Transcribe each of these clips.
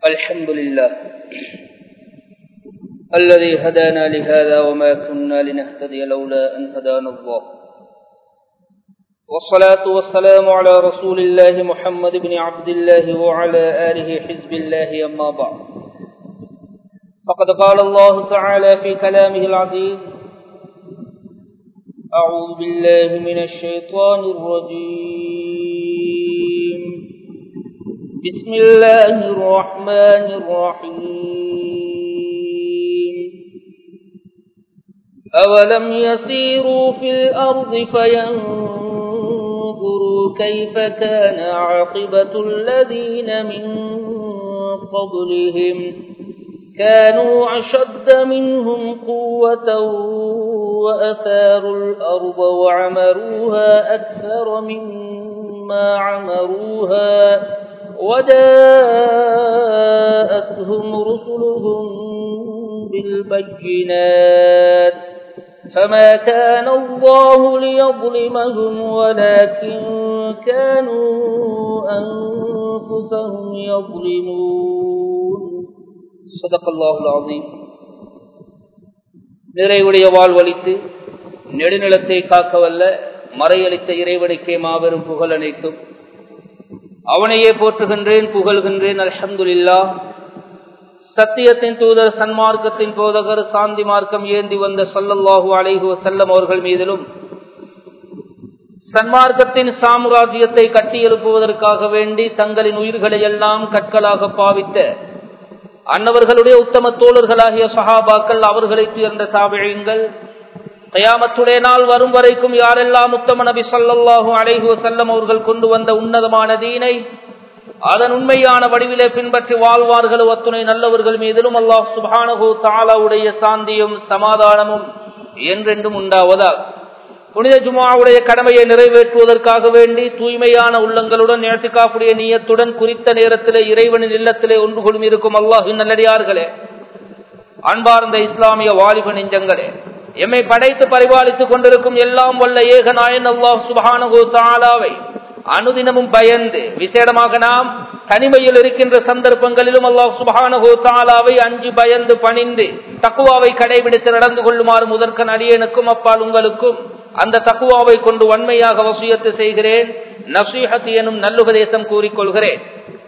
الحمد لله الذي هدانا لهذا وما كنا لنهتدي لولا أن هدانا الله والصلاة والسلام على رسول الله محمد بن عبد الله وعلى آله حزب الله أما بعد فقد قال الله تعالى في كلامه العزيز أعوذ بالله من الشيطان الرجيم بسم الله الرحمن الرحيم أولم يسيروا في الأرض فينظروا كيف كان عاقبة الذين من قبلهم كانوا أشد منهم قوة وأثاروا الأرض وعمروها أكثر مما عمروها وجاءتهم رسلهم بالبينات فما كان الله ليظلمهم ولكن كانوا أنفسهم يظلمون صدق الله العظيم நிறைவுடைய வாழ்வழித்து நெடுநிலத்தை காக்கவல்ல மறையளித்த இறைவனுக்கே மாபெரும் புகழ் அனைத்தும் அவனையே போற்றுகின்றேன் புகழ்கின்றேன் அல்ஹம்துலில்லா சத்தியத்தின் தூதர் சன்மார்க்கத்தின் போதகர் சாந்தி மார்க்கம் ஏந்தி வந்த சொல்லல்லாஹு அலைஹு செல்லம் அவர்கள் மீதிலும் சன்மார்க்கத்தின் சாம்ராஜ்யத்தை கட்டி எழுப்புவதற்காக வேண்டி தங்களின் உயிர்களை எல்லாம் கற்களாக பாவித்த அன்னவர்களுடைய உத்தம தோழர்களாகிய சஹாபாக்கள் அவர்களை துயர்ந்த சாபிழங்கள் கயாமத்துடைய நாள் வரும் வரைக்கும் யாரெல்லாம் உத்தம நபி சொல்லல்லாஹு அலைஹு செல்லம் அவர்கள் கொண்டு வந்த உன்னதமான தீனை அதன் உண்மையான வடிவிலே பின்பற்றி வாழ்வார்கள் ஒத்துணை நல்லவர்கள் மீதிலும் அல்லாஹ் சுபானகு தாலாவுடைய சாந்தியும் சமாதானமும் என்றென்றும் உண்டாவதா புனித ஜுமாவுடைய கடமையை நிறைவேற்றுவதற்காக வேண்டி தூய்மையான உள்ளங்களுடன் நேற்றுக்காப்புடைய நீயத்துடன் குறித்த நேரத்திலே இறைவனின் இல்லத்திலே ஒன்று கொள்ளும் இருக்கும் அல்லாஹின் நல்லடியார்களே அன்பார்ந்த இஸ்லாமிய வாலிப நெஞ்சங்களே எம்மை படைத்து பரிபாலித்துக் கொண்டிருக்கும் எல்லாம் வல்ல ஏக நாயன் அல்லாஹ் சுபானகு தாலாவை அனுதினமும் பயந்து விசேடமாக நாம் தனிமையில் இருக்கின்ற சந்தர்ப்பங்களிலும் அல்லாஹ் சுபானகோ தாலாவை அஞ்சு பயந்து பணிந்து தக்குவாவை கடைபிடித்து நடந்து கொள்ளுமாறு முதற்கன் அடியனுக்கும் அப்பால் உங்களுக்கும் அந்த தக்குவாவை கொண்டு வன்மையாக வசியத்து செய்கிறேன் நசீஹத் எனும் நல்லுபதேசம் கூறிக்கொள்கிறேன்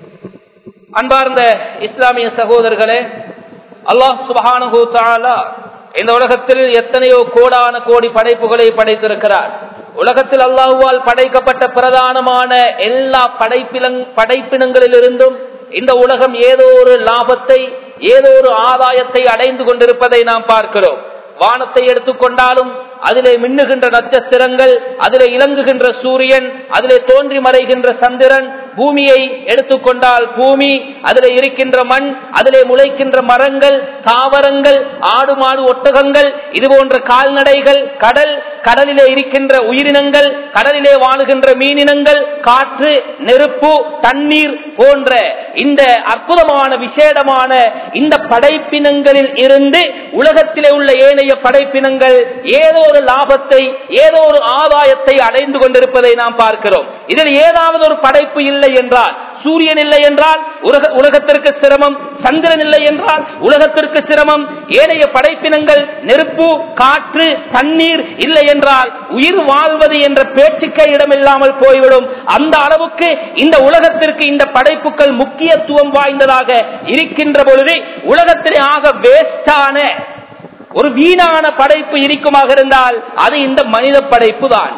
அன்பார்ந்த இஸ்லாமிய சகோதரர்களே அல்லாஹ் சுபஹானஹூ தாலா இந்த உலகத்தில் எத்தனையோ கோடான கோடி படைப்புகளை படைத்திருக்கிறார் உலகத்தில் அல்லாஹுவால் படைக்கப்பட்ட பிரதானமான எல்லா படைப்பிலங் படைப்பினங்களிலிருந்தும் இந்த உலகம் ஏதோ ஒரு லாபத்தை ஏதோ ஒரு ஆதாயத்தை அடைந்து கொண்டிருப்பதை நாம் பார்க்கிறோம் வானத்தை எடுத்துக்கொண்டாலும் அதிலே மின்னுகின்ற நட்சத்திரங்கள் அதிலே இலங்குகின்ற சூரியன் அதிலே தோன்றி மறைகின்ற சந்திரன் பூமியை எடுத்துக்கொண்டால் பூமி அதிலே இருக்கின்ற மண் அதிலே முளைக்கின்ற மரங்கள் தாவரங்கள் ஆடு மாடு ஒட்டகங்கள் இது போன்ற கால்நடைகள் கடல் கடலிலே இருக்கின்ற உயிரினங்கள் கடலிலே வாழுகின்ற மீனினங்கள் காற்று நெருப்பு தண்ணீர் போன்ற இந்த அற்புதமான விசேடமான இந்த படைப்பினங்களில் இருந்து உலகத்திலே உள்ள ஏனைய படைப்பினங்கள் ஏதோ ஒரு லாபத்தை ஏதோ ஒரு ஆதாயத்தை அடைந்து கொண்டிருப்பதை நாம் பார்க்கிறோம் இதில் ஏதாவது ஒரு படைப்பு இல்லை என்றால் சூரியன் இல்லை என்றால் உலகத்திற்கு சிரமம் சந்திரன் இல்லை என்றால் உலகத்திற்கு சிரமம் ஏனைய படைப்பினங்கள் நெருப்பு காற்று தண்ணீர் இல்லை என்றால் உயிர் வாழ்வது என்ற பேச்சுக்கே இடமில்லாமல் போய்விடும் அந்த அளவுக்கு இந்த உலகத்திற்கு இந்த படைப்புகள் முக்கியத்துவம் வாய்ந்ததாக இருக்கின்ற பொழுது உலகத்திலே ஆக வேஸ்டான ஒரு வீணான படைப்பு இருக்குமாக இருந்தால் அது இந்த மனித படைப்பு தான்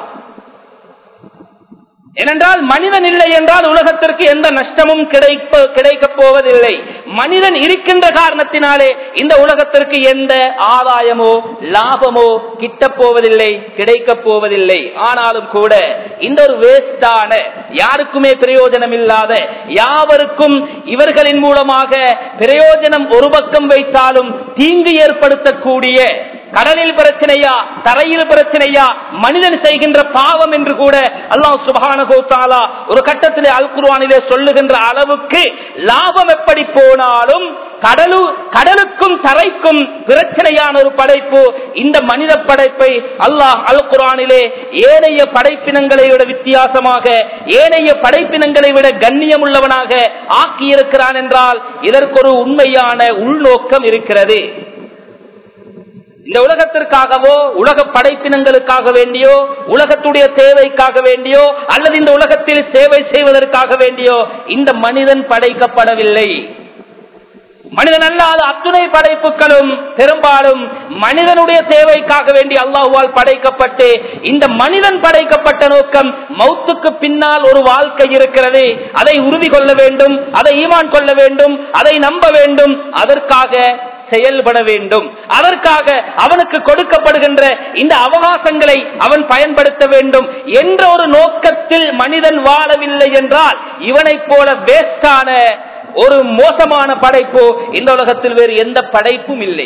ஏனென்றால் மனிதன் இல்லை என்றால் உலகத்திற்கு எந்த நஷ்டமும் கிடைப்ப கிடைக்கப் போவதில்லை மனிதன் இருக்கின்ற காரணத்தினாலே இந்த உலகத்திற்கு எந்த ஆதாயமோ லாபமோ கிட்டப் போவதில்லை கிடைக்கப் போவதில்லை ஆனாலும் கூட இந்த ஒரு வேஸ்டான யாருக்குமே பிரயோஜனம் இல்லாத யாவருக்கும் இவர்களின் மூலமாக பிரயோஜனம் ஒரு பக்கம் வைத்தாலும் தீங்கு ஏற்படுத்தக்கூடிய கடலில் பிரச்சனையா தரையில் பிரச்சனையா மனிதன் செய்கின்ற பாவம் என்று கூட அல்லாஹ் சுபானகோத்தாலா ஒரு கட்டத்திலே அல் குர்வானிலே சொல்லுகின்ற அளவுக்கு லாபம் எப்படி போனாலும் கடலு கடலுக்கும் தரைக்கும் பிரச்சனையான ஒரு படைப்பு இந்த மனித படைப்பை அல்லாஹ் அல் குரானிலே ஏனைய படைப்பினங்களை விட வித்தியாசமாக ஏனைய படைப்பினங்களை விட கண்ணியம் உள்ளவனாக ஆக்கியிருக்கிறான் என்றால் இதற்கு ஒரு உண்மையான உள்நோக்கம் இருக்கிறது இந்த உலகத்திற்காகவோ உலக படைப்பினங்களுக்காக வேண்டியோ உலகத்துடைய தேவைக்காக வேண்டியோ அல்லது இந்த உலகத்தில் சேவை செய்வதற்காக வேண்டியோ இந்த மனிதன் படைக்கப்படவில்லை மனிதன் அல்லாத அத்துணை படைப்புகளும் பெரும்பாலும் மனிதனுடைய தேவைக்காக வேண்டி அல்லாஹுவால் படைக்கப்பட்டு இந்த மனிதன் படைக்கப்பட்ட நோக்கம் மௌத்துக்கு பின்னால் ஒரு வாழ்க்கை இருக்கிறது அதை உறுதி கொள்ள வேண்டும் அதை ஈமான் கொள்ள வேண்டும் அதை நம்ப வேண்டும் அதற்காக செயல்பட வேண்டும் அதற்காக அவனுக்கு கொடுக்கப்படுகின்ற இந்த அவகாசங்களை அவன் பயன்படுத்த வேண்டும் என்ற ஒரு நோக்கத்தில் மனிதன் வாழவில்லை என்றால் இவனைப் போல வேஸ்டான ஒரு மோசமான படைப்பு இந்த உலகத்தில் வேறு எந்த படைப்பும் இல்லை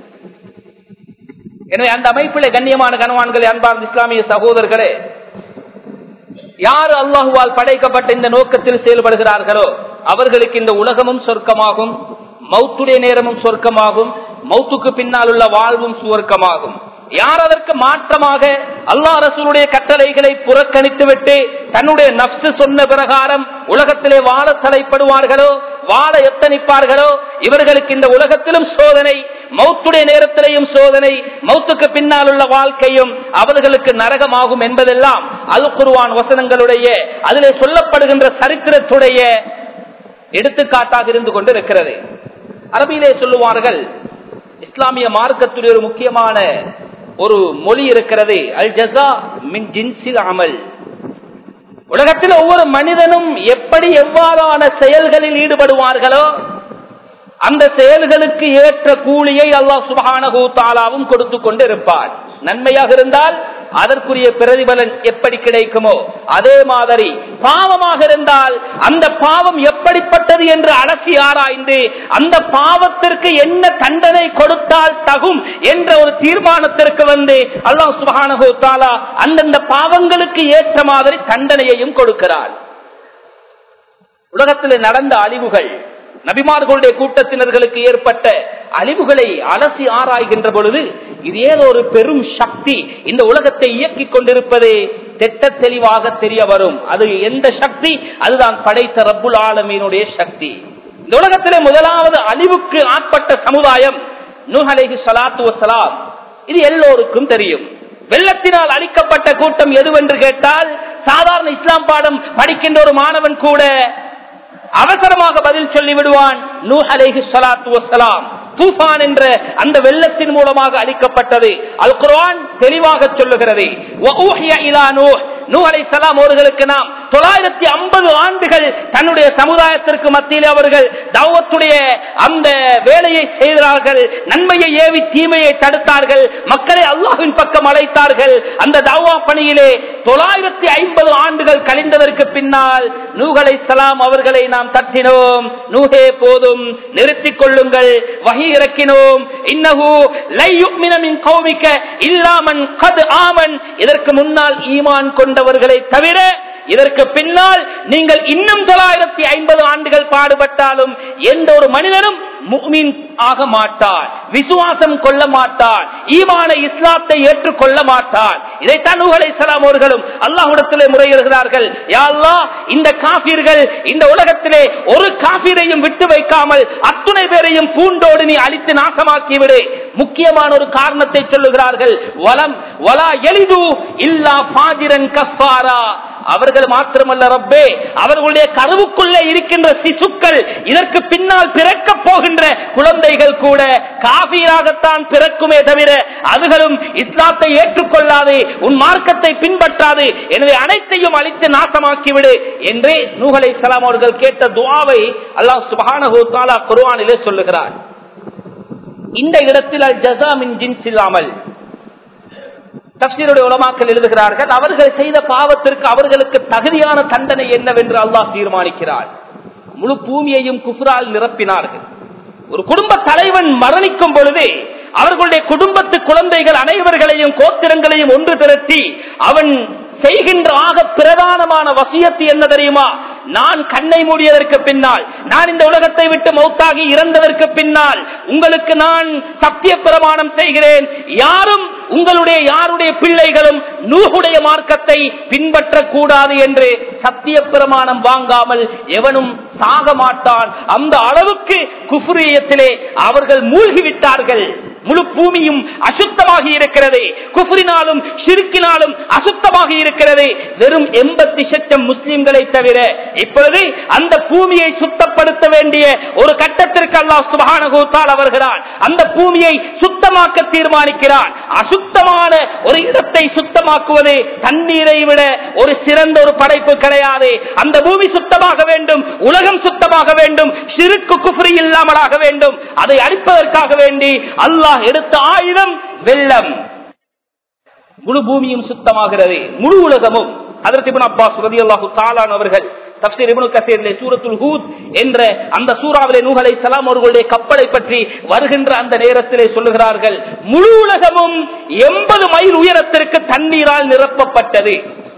எனவே அந்த அமைப்பில் கண்ணியமான கனவான்களே அன்பார்ந்த இஸ்லாமிய சகோதரர்களே யார் அல்லாஹுவால் படைக்கப்பட்ட இந்த நோக்கத்தில் செயல்படுகிறார்களோ அவர்களுக்கு இந்த உலகமும் சொர்க்கமாகும் மௌத்துடைய நேரமும் சொர்க்கமாகும் மௌத்துக்கு பின்னால் உள்ள வாழ்வும் சுவர்க்கமாகும் யார் அதற்கு மாற்றமாக அல்லா ரசூலுடைய கட்டளைகளை புறக்கணித்து விட்டு தன்னுடைய நப்சு சொன்ன பிரகாரம் உலகத்திலே வாழ தலைப்படுவார்களோ வாழ எத்தனிப்பார்களோ இவர்களுக்கு இந்த உலகத்திலும் சோதனை மௌத்துடைய நேரத்திலேயும் சோதனை மௌத்துக்கு பின்னால் உள்ள வாழ்க்கையும் அவர்களுக்கு நரகமாகும் என்பதெல்லாம் அல் குருவான் வசனங்களுடைய அதிலே சொல்லப்படுகின்ற சரித்திரத்துடைய எடுத்துக்காட்டாக இருந்து கொண்டு இருக்கிறது அரபியிலே சொல்லுவார்கள் இஸ்லாமிய மார்க்கத்துடைய ஒரு முக்கியமான ஒரு மொழி இருக்கிறது அல் ஜசா மின் ஜின்சில் அமல் உலகத்தில் ஒவ்வொரு மனிதனும் எப்படி எவ்வாறான செயல்களில் ஈடுபடுவார்களோ அந்த செயல்களுக்கு ஏற்ற கூலியை அல்லாஹ் சுபஹானஹு தாலாவும் கொடுத்து கொண்டு இருப்பார் நன்மையாக இருந்தால் அதற்குரிய பிரதிபலன் எப்படி கிடைக்குமோ அதே மாதிரி பாவமாக இருந்தால் அந்த பாவம் எப்படிப்பட்டது என்று அலசி ஆராய்ந்து அந்த பாவத்திற்கு என்ன தண்டனை கொடுத்தால் தகும் என்ற ஒரு தீர்மானத்திற்கு வந்து அல்லாஹ் சுபஹானஹு தாலா அந்தந்த பாவங்களுக்கு ஏற்ற மாதிரி தண்டனையையும் கொடுக்கிறார் உலகத்தில் நடந்த அழிவுகள் நபிமார்களுடைய கூட்டத்தினர்களுக்கு ஏற்பட்ட அழிவுகளை அலசி ஆராய்கின்ற பொழுது இது ஏதோ ஒரு பெரும் சக்தி இந்த உலகத்தை இயக்கிக் கொண்டிருப்பது திட்ட தெளிவாக தெரிய வரும் அது எந்த சக்தி அதுதான் படைத்த ரப்புல் ஆலமீனுடைய சக்தி இந்த உலகத்திலே முதலாவது அழிவுக்கு ஆட்பட்ட சமுதாயம் நூஹலேஹி சலாத்து வசலாம் இது எல்லோருக்கும் தெரியும் வெள்ளத்தினால் அழிக்கப்பட்ட கூட்டம் எதுவென்று கேட்டால் சாதாரண இஸ்லாம் பாடம் படிக்கின்ற ஒரு மாணவன் கூட அவசரமாக பதில் சொல்லி விடுவான் நூ அலைஹி சலாத்து வசலாம் தூஃபான் என்ற அந்த வெள்ளத்தின் மூலமாக அளிக்கப்பட்டது அல் குர்ஆன் தெளிவாக சொல்லுகிறது அவர்களுக்கு நாம் தொள்ளாயிரத்தி ஐம்பது ஆண்டுகள் தன்னுடைய சமுதாயத்திற்கு மத்தியில் அவர்கள் தௌவத்துடைய அந்த வேலையை செய்தார்கள் நன்மையை ஏவி தீமையை தடுத்தார்கள் மக்களை அல்லாஹின் பக்கம் அழைத்தார்கள் அந்த தௌவா பணியிலே தொள்ளாயிரத்தி ஐம்பது ஆண்டுகள் கழிந்ததற்கு பின்னால் நூகலை சலாம் அவர்களை நாம் தட்டினோம் நூகே போதும் நிறுத்திக் கொள்ளுங்கள் வகி இறக்கினோம் இன்னஹு லை யுக்மின மின் கௌமிக்க இல்லாமன் கது ஆமன் இதற்கு முன்னால் ஈமான் கொண்டவர்களை தவிர இதற்கு பின்னால் நீங்கள் இன்னும் தொள்ளாயிரத்தி ஐம்பது ஆண்டுகள் பாடுபட்டாலும் எந்த ஒரு மனிதனும் முக்மின் ஆக மாட்டார் விசுவாசம் கொள்ள மாட்டார் ஈமான இஸ்லாத்தை ஏற்றுக்கொள்ள மாட்டார் இதைத்தான் நூகலை சலாம் அவர்களும் அல்லாஹுடத்திலே முறையிடுகிறார்கள் யாழ்லா இந்த காபீர்கள் இந்த உலகத்திலே ஒரு காபீரையும் விட்டு வைக்காமல் அத்துணை பேரையும் பூண்டோடு நீ அழித்து நாசமாக்கி விடு முக்கியமான ஒரு காரணத்தை சொல்லுகிறார்கள் வலம் வலா எளிது இல்லா பாதிரன் கஃபாரா அவர்கள் மாத்திரமல்ல ரப்பே அவர்களுடைய கருவுக்குள்ளே இருக்கின்ற சிசுக்கள் இதற்கு பின்னால் பிறக்க போகின்ற குழந்தைகள் கூட காபீராகத்தான் பிறக்குமே தவிர அதுகளும் இஸ்லாத்தை ஏற்றுக்கொள்ளாது உன் மார்க்கத்தை பின்பற்றாது எனவே அனைத்தையும் அழித்து நாசமாக்கிவிடு என்று நூகலை சலாம் அவர்கள் கேட்ட துவாவை அல்லாஹ் சுபானா குருவானிலே சொல்லுகிறார் இந்த இடத்தில் அல் ஜசாமின் ஜின்ஸ் இல்லாமல் தப்சீருடைய உலமாக்கள் எழுதுகிறார்கள் அவர்கள் செய்த பாவத்திற்கு அவர்களுக்கு தகுதியான தண்டனை என்னவென்று அல்லாஹ் தீர்மானிக்கிறார் முழு பூமியையும் குஃபுரால் நிரப்பினார்கள் ஒரு குடும்ப தலைவன் மரணிக்கும் பொழுது அவர்களுடைய குடும்பத்து குழந்தைகள் அனைவர்களையும் கோத்திரங்களையும் ஒன்று திரட்டி அவன் செய்கின்ற ஆக பிரதானமான வசியத்து என்ன தெரியுமா நான் கண்ணை மூடியதற்கு பின்னால் நான் இந்த உலகத்தை விட்டு மௌத்தாகி இறந்ததற்கு பின்னால் உங்களுக்கு நான் சத்திய பிரமாணம் செய்கிறேன் யாரும் உங்களுடைய யாருடைய பிள்ளைகளும் நூகுடைய மார்க்கத்தை பின்பற்றக்கூடாது என்று சத்திய பிரமாணம் வாங்காமல் எவனும் சாக மாட்டான் அந்த அளவுக்கு குஃபுரியத்திலே அவர்கள் மூழ்கிவிட்டார்கள் முழு பூமியும் அசுத்தமாகி இருக்கிறது குஃபுரினாலும் சிறுக்கினாலும் அசுத்தமாகி இருக்கிறது வெறும் எண்பத்தி சட்டம் முஸ்லிம்களை தவிர இப்பொழுது அந்த பூமியை சுத்தப்படுத்த வேண்டிய ஒரு கட்டத்திற்கு அல்லாஹ் சுபானகூத்தால் அவர்களான் அந்த பூமியை சுத்தமாக்க தீர்மானிக்கிறான் அசுத்தமான ஒரு இடத்தை சுத்தமாக்குவது தண்ணீரை விட ஒரு சிறந்த ஒரு படைப்பு கிடையாது அந்த பூமி சுத்தமாக வேண்டும் உலகம் சுத்தமாக வேண்டும் சிறுக்கு குஃபுரி இல்லாமலாக வேண்டும் அதை அழிப்பதற்காக வேண்டி அல்லாஹ் எடுத்த ஆயுதம் வெள்ளம் முழு பூமியும் சுத்தமாகிறது முழு உலகமும் அதற்கு இப்னு அப்பாஸ் ரலியல்லாஹு தஆலான் அவர்கள் தப்சீர் இப்னு கஸீரிலே சூரத்துல் ஹூத் என்ற அந்த சூறாவிலே நூஹ் அலைஹிஸ்ஸலாம் அவர்களுடைய கப்பலை பற்றி வருகின்ற அந்த நேரத்திலே சொல்லுகிறார்கள் முழு உலகமும் 80 மைல் உயரத்திற்கு தண்ணீரால் நிரப்பப்பட்டது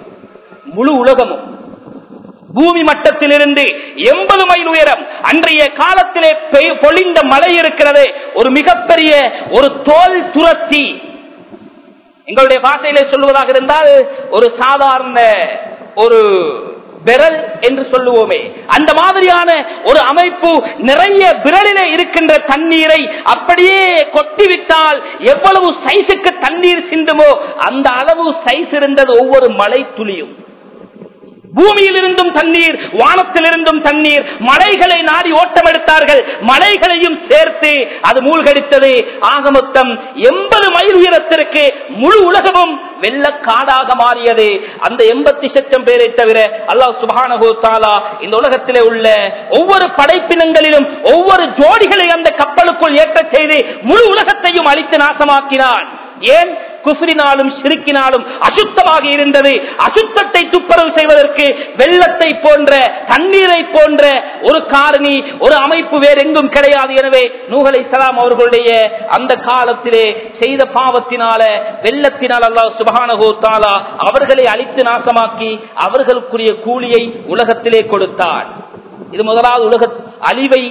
முழு உலகமும் பூமி மட்டத்திலிருந்து எண்பது மைல் உயரம் அன்றைய காலத்திலே பெய்- பொழிந்த மழை இருக்கிறது ஒரு மிகப்பெரிய ஒரு தோல் துரத்தி எங்களுடைய பாஷையிலே சொல்லுவதாக இருந்தால் ஒரு சாதாரண ஒரு விரல் என்று சொல்லுவோமே அந்த மாதிரியான ஒரு அமைப்பு நிறைய விரலிலே இருக்கின்ற தண்ணீரை அப்படியே கொட்டிவிட்டால் எவ்வளவு சைஸுக்கு தண்ணீர் சிந்துமோ அந்த அளவு சைஸ் இருந்தது ஒவ்வொரு மழை துளியும் பூமியில் இருந்தும் தண்ணீர் வானத்தில் இருந்தும் தண்ணீர் மலைகளை நாடி ஓட்டம் எடுத்தார்கள் மலைகளையும் சேர்த்து அது மூழ்கடித்தது ஆக மொத்தம் எண்பது மைல் உயரத்திற்கு முழு உலகமும் வெள்ளக்காடாக மாறியது அந்த எண்பத்தி லட்சம் பேரை தவிர அல்லாஹ் சுபானகோ தாலா இந்த உலகத்திலே உள்ள ஒவ்வொரு படைப்பினங்களிலும் ஒவ்வொரு ஜோடிகளை அந்த கப்பலுக்குள் ஏற்றச் செய்து முழு உலகத்தையும் அழித்து நாசமாக்கினான் ஏன் குஃப்ரினாலும் சிறுக்கினாலும் அசுத்தமாக இருந்தது அசுத்தத்தை துப்புரவு செய்வதற்கு வெள்ளத்தை போன்ற தண்ணீரை போன்ற ஒரு காரணி ஒரு அமைப்பு வேற எங்கும் கிடையாது எனவே நூகலை சலாம் அவர்களுடைய அந்த காலத்திலே செய்த பாவத்தினால வெள்ளத்தினால் அல்லாஹ் சுபஹானஹு தாலா அவர்களை அழித்து நாசமாக்கி அவர்களுக்குரிய கூலியை உலகத்திலே கொடுத்தார் இது முதலாவது உலக அழிவை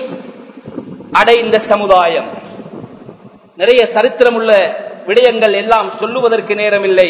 அடைந்த சமுதாயம் நிறைய சரித்திரமுள்ள விடயங்கள் எல்லாம் சொல்லுவதற்கு நேரமில்லை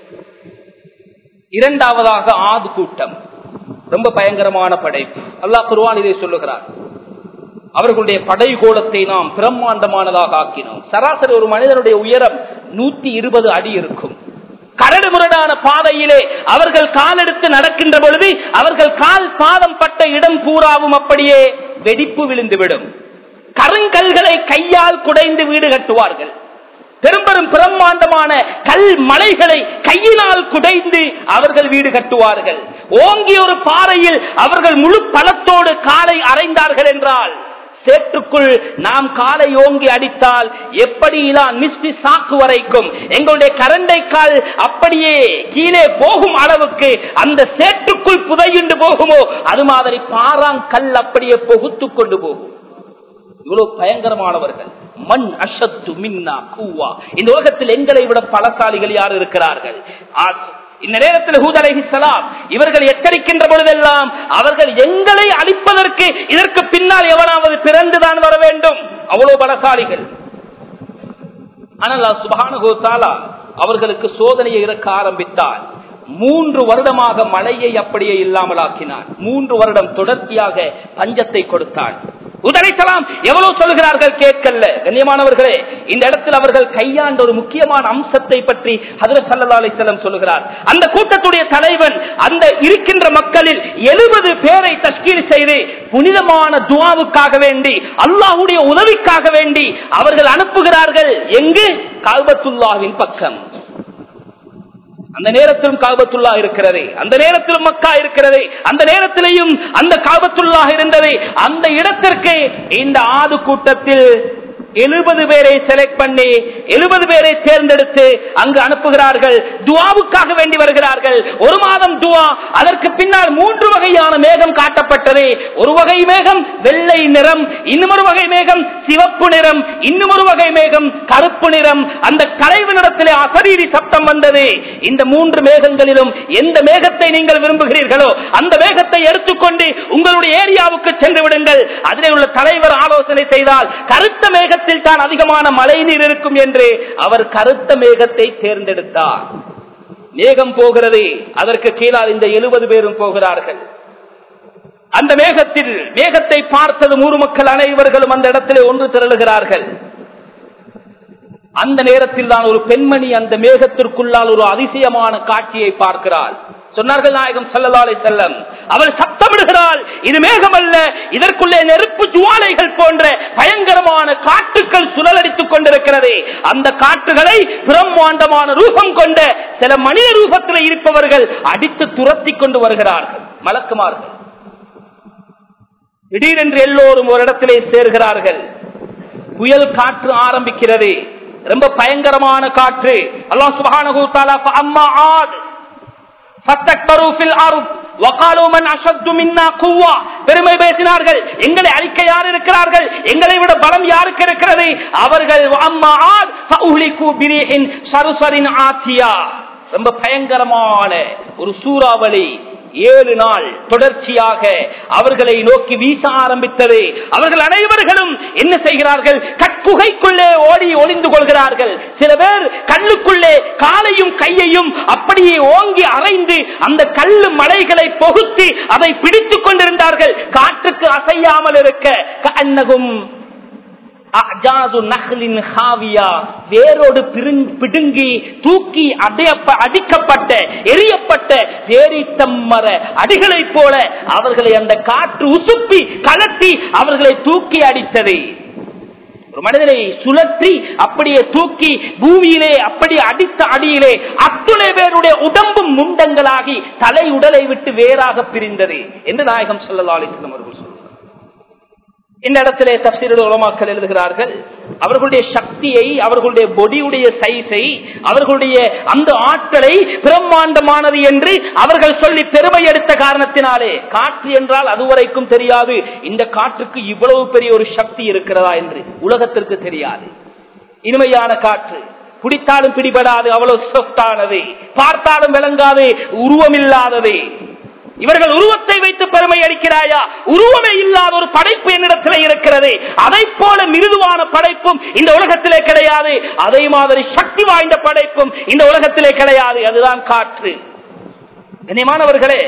இரண்டாவதாக ஆது கூட்டம் ரொம்ப பயங்கரமான படைப்பு அல்லாஹ் குர்வான் இதை சொல்லுகிறார் அவர்களுடைய படை கோலத்தை நாம் பிரம்மாண்டமானதாக ஆக்கினோம் சராசரி ஒரு மனிதனுடைய உயரம் நூத்தி இருபது அடி இருக்கும் கரடு முரடான பாதையிலே அவர்கள் காலெடுத்து நடக்கின்ற பொழுது அவர்கள் கால் பாதம் பட்ட இடம் பூராவும் அப்படியே வெடிப்பு விழுந்துவிடும் கருங்கல்களை கையால் குடைந்து வீடு கட்டுவார்கள் பெரும்பெரும் பிரம்மாண்டமான கல் மலைகளை கையினால் குடைந்து அவர்கள் வீடு கட்டுவார்கள் ஓங்கி ஒரு பாறையில் அவர்கள் முழு பலத்தோடு காலை அறைந்தார்கள் என்றால் சேற்றுக்குள் நாம் காலை ஓங்கி அடித்தால் எப்படி மிஸ்டி சாக்கு வரைக்கும் எங்களுடைய கரண்டை கால் அப்படியே கீழே போகும் அளவுக்கு அந்த சேற்றுக்குள் புதையுண்டு போகுமோ அது மாதிரி பாறாங்கல் அப்படியே பொகுத்து கொண்டு போகும் இவ்வளவு பயங்கரமானவர்கள் மண் அஷத்து மின்னா கூவா இந்த உலகத்தில் எங்களை விட பலசாலிகள் யார் இருக்கிறார்கள் ஆ- இந்த நேரத்தில் ஹூத் அலைஹிஸ்ஸலாம் இவர்கள் எச்சரிக்கின்ற பொழுதெல்லாம் அவர்கள் எங்களை அழிப்பதற்கு இதற்கு பின்னால் எவனாவது பிறந்துதான் வர வேண்டும் அவ்வளவு பலசாலிகள் ஆனால் சுபானு தாலா அவர்களுக்கு சோதனையை இறக்க ஆரம்பித்தார் மூன்று வருடமாக மழையை அப்படியே இல்லாமலாக்கினான் மூன்று வருடம் தொடர்ச்சியாக பஞ்சத்தை கொடுத்தான் உதரைத்தலாம் எவ்வளவு சொல்கிறார்கள் கேட்கல கண்ணியமானவர்களே இந்த இடத்தில் அவர்கள் கையாண்ட ஒரு முக்கியமான அம்சத்தை பற்றி ஹதரத் சல்லா அலிசல்லம் சொல்லுகிறார் அந்த கூட்டத்துடைய தலைவன் அந்த இருக்கின்ற மக்களில் எழுபது பேரை தஸ்கீல் செய்து புனிதமான துவாவுக்காக வேண்டி அல்லாஹ்வுடைய உதவிக்காக வேண்டி அவர்கள் அனுப்புகிறார்கள் எங்கு கால்பத்துல்லாவின் பக்கம் அந்த நேரத்திலும் காபத்துல்லா இருக்கிறது அந்த நேரத்திலும் மக்கா இருக்கிறது அந்த நேரத்திலையும் அந்த காபத்துல்லா இருந்தது அந்த இடத்திற்கு இந்த ஆது கூட்டத்தில் எழுபது பேரை செலக்ட் பண்ணி எழுபது பேரை தேர்ந்தெடுத்து அங்கு அனுப்புகிறார்கள் துவாவுக்காக வேண்டி வருகிறார்கள் ஒரு மாதம் துவா அதற்கு பின்னால் மூன்று வகையான மேகம் காட்டப்பட்டது ஒரு வகை மேகம் வெள்ளை நிறம் இன்னும் வகை மேகம் சிவப்பு நிறம் இன்னும் வகை மேகம் கருப்பு நிறம் அந்த கலைவனிடத்திலே அசரீரி சப்த சத்தம் வந்தது இந்த மூன்று மேகங்களிலும் எந்த மேகத்தை நீங்கள் விரும்புகிறீர்களோ அந்த மேகத்தை எடுத்துக்கொண்டு உங்களுடைய ஏரியாவுக்கு சென்று விடுங்கள் அதிலே உள்ள தலைவர் ஆலோசனை செய்தால் கருத்த மேகத்தில் தான் அதிகமான மழை நீர் இருக்கும் என்று அவர் கருத்த மேகத்தை தேர்ந்தெடுத்தார் மேகம் போகிறது அதற்கு கீழால் இந்த எழுபது பேரும் போகிறார்கள் அந்த மேகத்தில் மேகத்தை பார்த்தது ஊர் மக்கள் அனைவர்களும் அந்த இடத்திலே ஒன்று திரளுகிறார்கள் அந்த நேரத்தில் தான் ஒரு பெண்மணி அந்த மேகத்திற்குள்ளால் ஒரு அதிசயமான காட்சியை பார்க்கிறாள் சொன்னார்கள் நாயகம் சல்லல்லாலை செல்லம் அவள் சத்தமிடுகிறாள் இது மேகம் அல்ல இதற்குள்ளே நெருப்பு ஜுவாலைகள் போன்ற பயங்கரமான காட்டுக்கள் சுழலடித்துக் கொண்டிருக்கிறது அந்த காட்டுகளை பிரம்மாண்டமான ரூபம் கொண்ட சில மனித ரூபத்தில் இருப்பவர்கள் அடித்து துரத்தி கொண்டு வருகிறார்கள் மலக்குமார்கள் திடீரென்று எல்லோரும் ஒரு இடத்திலே சேர்கிறார்கள் புயல் காற்று ஆரம்பிக்கிறது ரொம்ப பயங்கரமான காற்று அல்லாஹ் சுப்ஹானஹு தஆலா ஃபஅம்மா ஆத் ஃபஸ்தக்பரு ஃபில் அர்த் வகாலு மன் அஷத்து மின்னா குவ்வா பெருமை பேசினார்கள் எங்களை அழிக்க யார் இருக்கிறார்கள் எங்களை விட பலம் யாருக்கு இருக்கிறது அவர்கள் அம்மா ஆத் ஃபஉஹ்லிகு பிரிஹின் சருசரின் ஆத்தியா ரொம்ப பயங்கரமான ஒரு சூறாவளி ஏழு நாள் தொடர்ச்சியாக அவர்களை நோக்கி வீச ஆரம்பித்தது அவர்கள் அனைவர்களும் என்ன செய்கிறார்கள் கற்குகைக்குள்ளே ஓடி ஒளிந்து கொள்கிறார்கள் சில பேர் கல்லுக்குள்ளே காலையும் கையையும் அப்படியே ஓங்கி அரைந்து அந்த கல்லு மலைகளை பொகுத்தி அதை பிடித்துக் கொண்டிருந்தார்கள் காற்றுக்கு அசையாமல் இருக்க அன்னகும் வேரோடு பிடுங்கி தூக்கி அடையப்ப அடிக்கப்பட்ட எரியப்பட்ட வேரித்தம்மர அடிகளை போல அவர்களை அந்த காற்று உசுப்பி கலத்தி அவர்களை தூக்கி அடித்தது ஒரு மனிதனை சுழற்றி அப்படியே தூக்கி பூமியிலே அப்படி அடித்த அடியிலே அத்துணை பேருடைய உடம்பும் முண்டங்களாகி தலை உடலை விட்டு வேறாக பிரிந்தது என்று நாயகம் சொல்லலா அலிஸ்லம் அவர்கள் சொல்றார் இந்த இடத்திலே தப்சீருடைய உலமாக்கள் எழுதுகிறார்கள் அவர்களுடைய சக்தியை அவர்களுடைய பொடியுடைய சைஸை அவர்களுடைய அந்த ஆட்களை பிரம்மாண்டமானது என்று அவர்கள் சொல்லி பெருமை எடுத்த காரணத்தினாலே காற்று என்றால் அதுவரைக்கும் தெரியாது இந்த காற்றுக்கு இவ்வளவு பெரிய ஒரு சக்தி இருக்கிறதா என்று உலகத்திற்கு தெரியாது இனிமையான காற்று பிடித்தாலும் பிடிபடாது அவ்வளவு சொஃப்டானது பார்த்தாலும் விளங்காது உருவமில்லாதது இவர்கள் உருவத்தை வைத்து பெருமை அளிக்கிறாயா உருவமே இல்லாத ஒரு படைப்பு என்னிடத்தில் இருக்கிறது அதை போல மிருதுவான படைப்பும் இந்த உலகத்திலே கிடையாது அதே மாதிரி சக்தி வாய்ந்த படைப்பும் இந்த உலகத்திலே கிடையாது அதுதான் காற்று கண்ணியமானவர்களே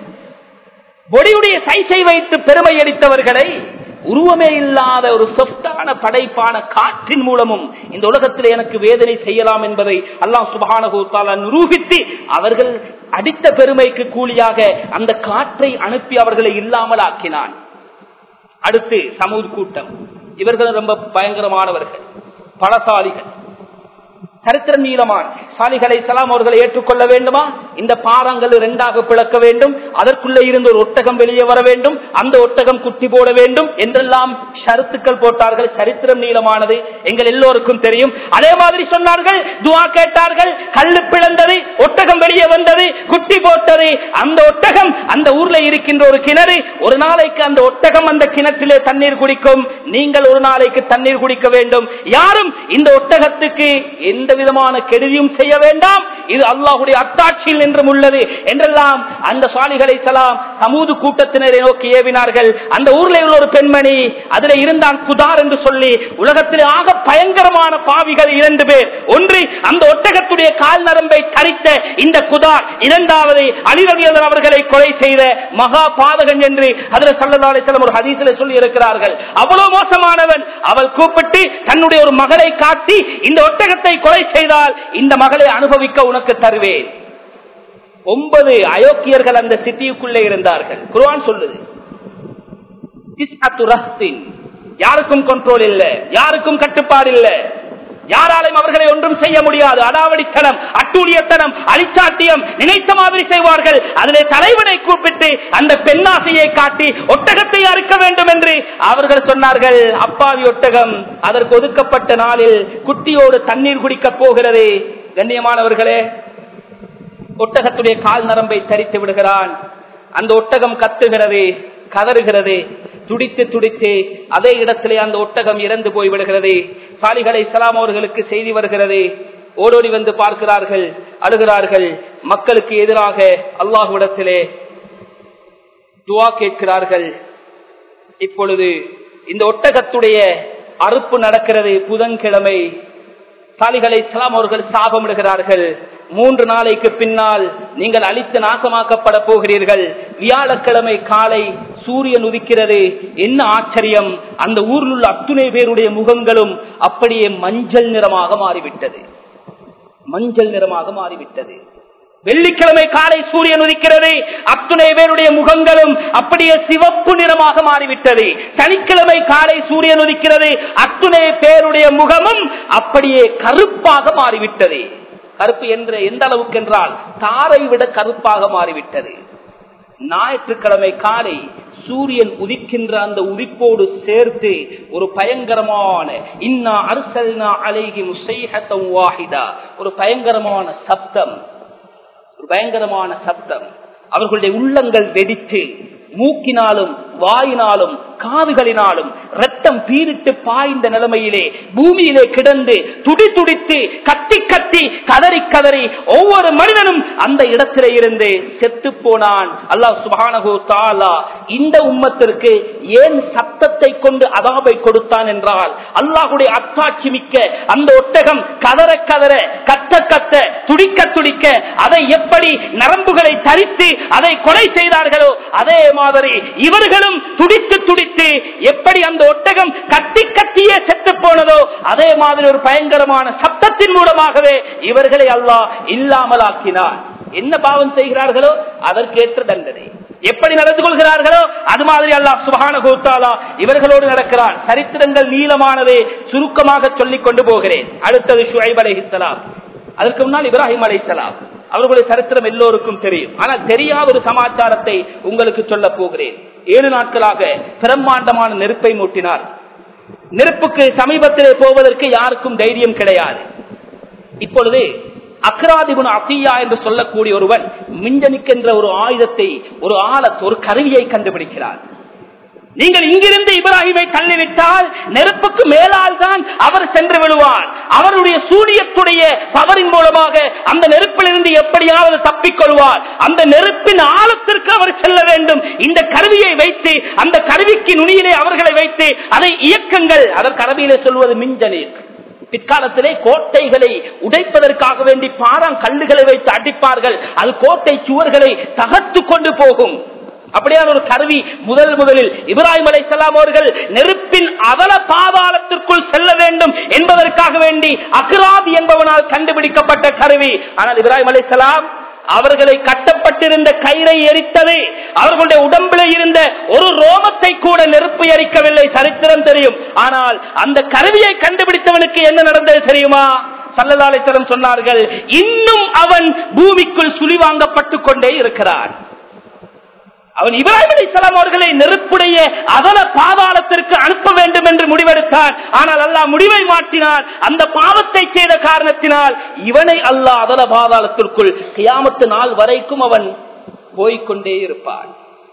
பொடியுடைய சைஸை வைத்து பெருமை அளித்தவர்களை உருவமே இல்லாத ஒரு சொஃப்டான படைப்பான காற்றின் மூலமும் இந்த உலகத்தில் எனக்கு வேதனை செய்யலாம் என்பதை அல்லாஹ் சுபான நிரூபித்து அவர்கள் அடித்த பெருமைக்கு கூலியாக அந்த காற்றை அனுப்பி அவர்களை இல்லாமல் ஆக்கினான் அடுத்து சமூக கூட்டம் இவர்கள் ரொம்ப பயங்கரமானவர்கள் பலசாலிகள் சரித்திர நீளமான் சாலிகளை சலாம் அவர்களை ஏற்றுக்கொள்ள வேண்டுமா இந்த பாறங்கள் இரண்டாக பிளக்க வேண்டும் அதற்குள்ளே இருந்து ஒரு ஒட்டகம் வெளியே வர வேண்டும் அந்த ஒட்டகம் குட்டி போட வேண்டும் என்றெல்லாம் ஷருத்துக்கள் போட்டார்கள் சரித்திரம் நீளமானது எங்கள் எல்லோருக்கும் தெரியும் அதே மாதிரி சொன்னார்கள் துவா கேட்டார்கள் கல்லு பிளந்தது ஒட்டகம் வெளியே வந்தது குட்டி போட்டது அந்த ஒட்டகம் அந்த ஊர்ல இருக்கின்ற ஒரு கிணறு ஒரு நாளைக்கு அந்த ஒட்டகம் அந்த கிணற்றிலே தண்ணீர் குடிக்கும் நீங்கள் ஒரு நாளைக்கு தண்ணீர் குடிக்க வேண்டும் யாரும் இந்த ஒட்டகத்துக்கு எந்த விதமான கெடுதியும் செய்ய வேண்டாம் இது அல்லாஹுடைய அத்தாட்சியில் என்றும் உள்ளது என்றெல்லாம் அந்த சுவாலிகளை சலாம் சமூது கூட்டத்தினரை நோக்கி ஏவினார்கள் அந்த ஊர்ல உள்ள ஒரு பெண்மணி அதில் இருந்தான் குதார் என்று சொல்லி உலகத்தில் ஆக பயங்கரமான பாவிகள் இரண்டு பேர் ஒன்று அந்த ஒட்டகத்துடைய கால் நரம்பை தரித்த இந்த குதார் இரண்டாவது அலிரவியதர் அவர்களை கொலை செய்த மகா பாதகன் என்று அதில் சல்லதாலை ஒரு ஹதீசில சொல்லி இருக்கிறார்கள் அவ்வளவு மோசமானவன் அவள் கூப்பிட்டு தன்னுடைய ஒரு மகளை காட்டி இந்த ஒட்டகத்தை கொலை செய்தால் இந்த மகளை அனுபவிக்க உனக்கு தருவேன் ஒன்பது அயோக்கியர்கள் அந்த சிட்டிக்குள்ளே இருந்தார்கள் குர்ஆன் சொல்லுது யாருக்கும் கண்ட்ரோல் இல்ல யாருக்கும் கட்டுப்பாடு இல்ல யாராலையும் அவர்களை ஒன்றும் செய்ய முடியாது அடாவடித்தனம் அட்டூழியத்தனம் அழிச்சாட்டியம் நினைத்த மாதிரி செய்வார்கள் அதிலே தலைவனை கூப்பிட்டு அந்த பெண்ணாசையை காட்டி ஒட்டகத்தை அறுக்க வேண்டும் என்று அவர்கள் சொன்னார்கள் அப்பாவி ஒட்டகம் அதற்கு ஒதுக்கப்பட்ட நாளில் குட்டியோடு தண்ணீர் குடிக்க போகிறது கண்ணியமானவர்களே ஒட்டகத்துடைய கால் நரம்பை தரித்து விடுகிறான் அந்த ஒட்டகம் கத்துகிறது கதறுகிறது துடித்து துடித்து அதே இடத்திலே அந்த ஒட்டகம் இறந்து போய் விடுகிறது சாலிகளை இஸ்லாம் அவர்களுக்கு செய்தி வருகிறது ஓடோடி வந்து பார்க்கிறார்கள் அழுகிறார்கள் மக்களுக்கு எதிராக அல்லாஹுவிடத்திலே துவா கேட்கிறார்கள் இப்பொழுது இந்த ஒட்டகத்துடைய அறுப்பு நடக்கிறது புதன்கிழமை சாலிகளை இஸ்லாம் அவர்கள் சாபமிடுகிறார்கள் மூன்று நாளைக்கு பின்னால் நீங்கள் அழித்து நாசமாக்கப்பட போகிறீர்கள் வியாழக்கிழமை காலை சூரியன் உதிக்கிறது என்ன ஆச்சரியம் அந்த ஊரில் உள்ள அத்துணை பேருடைய முகங்களும் அப்படியே மஞ்சள் நிறமாக மாறிவிட்டது மஞ்சள் நிறமாக மாறிவிட்டது வெள்ளிக்கிழமை காலை சூரியன் உதிக்கிறது அத்துணை பேருடைய முகங்களும் அப்படியே சிவப்பு நிறமாக மாறிவிட்டது சனிக்கிழமை காலை சூரியன் உதிக்கிறது அத்துணை பேருடைய முகமும் அப்படியே கருப்பாக மாறிவிட்டது கருப்பு என்ற எந்த அளவுக்கு என்றால் தாரை விட கருப்பாக மாறிவிட்டது ஞாயிற்றுக்கிழமை காலை சூரியன் உதிக்கின்ற அந்த உதிப்போடு சேர்த்து ஒரு பயங்கரமான இன்னா அரசல்னா அலைகி முசைஹத்தம் வாஹிதா ஒரு பயங்கரமான சப்தம் ஒரு பயங்கரமான சப்தம் அவர்களுடைய உள்ளங்கள் வெடித்து மூக்கினாலும் வாயினாலும் காதுகளினாலும் ரத்தம் பீரிட்டு பாய்ந்த நிலைமையிலே பூமியிலே கிடந்து துடி துடித்து கத்தி கத்தி கதறி கதறி ஒவ்வொரு மனிதனும் அந்த இடத்திலே இருந்து செத்து போனான் அல்லாஹ் சுபானகு தாலா இந்த உம்மத்திற்கு ஏன் சத்தத்தை கொண்டு அதாபை கொடுத்தான் என்றால் அல்லாஹுடைய அத்தாட்சி மிக்க அந்த ஒட்டகம் கதற கதற கத்த கத்த துடிக்க துடிக்க அதை எப்படி நரம்புகளை தரித்து அதை கொலை செய்தார்களோ அதே மாதிரி இவர்களும் துடித்து துடித்து எப்படி அந்த ஒட்டகம் கத்தி கத்தியே செத்து போனதோ அதே மாதிரி ஒரு பயங்கரமான சப்தத்தின் மூலமாகவே இவர்களை அல்லாஹ் இல்லாமலாக்கினார் என்ன பாவம் செய்கிறார்களோ அதற்கேற்ற தண்டனை எப்படி நடந்து கொள்கிறார்களோ அது மாதிரி அல்லாஹ் சுபகான கோத்தாலா இவர்களோடு நடக்கிறார் சரித்திரங்கள் நீளமானதே சுருக்கமாக சொல்லிக் கொண்டு போகிறேன் அடுத்தது ஷுஐப் அலைஹிஸ்ஸலாம் அதற்கு முன்னால் இப்ராஹிம் அலைஹிஸ்ஸலாம் அவர்களுடைய சரித்திரம் எல்லோருக்கும் தெரியும் ஆனால் தெரியாத ஒரு சமாச்சாரத்தை உங்களுக்கு சொல்ல போகிறேன் ஏழு நாட்களாக பிரம்மாண்டமான நெருப்பை மூட்டினார் நெருப்புக்கு சமீபத்திலே போவதற்கு யாருக்கும் தைரியம் கிடையாது இப்பொழுது அக்ராதிபுன் அத்தியா என்று சொல்லக்கூடிய ஒருவன் மிஞ்சனிக்கின்ற ஒரு ஆயுதத்தை ஒரு ஆழத் ஒரு கருவியை கண்டுபிடிக்கிறார் நீங்கள் இங்கிருந்து இப்ராஹிமை தள்ளிவிட்டால் நெருப்புக்கு மேலால் தான் அவர் சென்று விடுவார் அவருடைய சூரியத்துடைய பவரின் மூலமாக அந்த நெருப்பிலிருந்து எப்படியாவது தப்பிக் கொள்வார் அந்த நெருப்பின் ஆழத்திற்கு அவர் செல்ல வேண்டும் இந்த கருவியை வைத்து அந்த கருவிக்கு நுனியிலே அவர்களை வைத்து அதை இயக்கங்கள் அதற்கு அரபியிலே சொல்வது மிஞ்சனீர் பிற்காலத்திலே கோட்டைகளை உடைப்பதற்காக வேண்டி பாறாங் கல்லுகளை வைத்து அடிப்பார்கள் அது கோட்டை சுவர்களை தகர்த்து கொண்டு போகும் அப்படியான ஒரு கருவி முதல் முதலில் இப்ராஹிம் அலை அவர்கள் நெருப்பின் அதல பாதாளத்திற்குள் செல்ல வேண்டும் என்பதற்காக வேண்டி அக்ராத் என்பவனால் கண்டுபிடிக்கப்பட்ட கருவி ஆனால் இப்ராஹிம் அலை அவர்களை கட்டப்பட்டிருந்த கயிறை எரித்தது அவர்களுடைய உடம்பில் இருந்த ஒரு ரோமத்தை கூட நெருப்பு எரிக்கவில்லை சரித்திரம் தெரியும் ஆனால் அந்த கருவியை கண்டுபிடித்தவனுக்கு என்ன நடந்தது தெரியுமா சல்லதாலேஸ்வரம் சொன்னார்கள் இன்னும் அவன் பூமிக்குள் சுழிவாங்கப்பட்டு கொண்டே இருக்கிறான் அவன் இப்ராஹிம் அலிஸ்லாம் அவர்களை நெருப்புடைய அதல பாதாளத்திற்கு அனுப்ப வேண்டும் என்று முடிவெடுத்தான் ஆனால் அல்லாஹ் முடிவை மாற்றினார் அந்த பாவத்தை செய்த காரணத்தினால் இவனை அல்லாஹ் அதல பாதாளத்திற்குள் கியாமத்து நாள் வரைக்கும் அவன் போய்கொண்டே இருப்பான்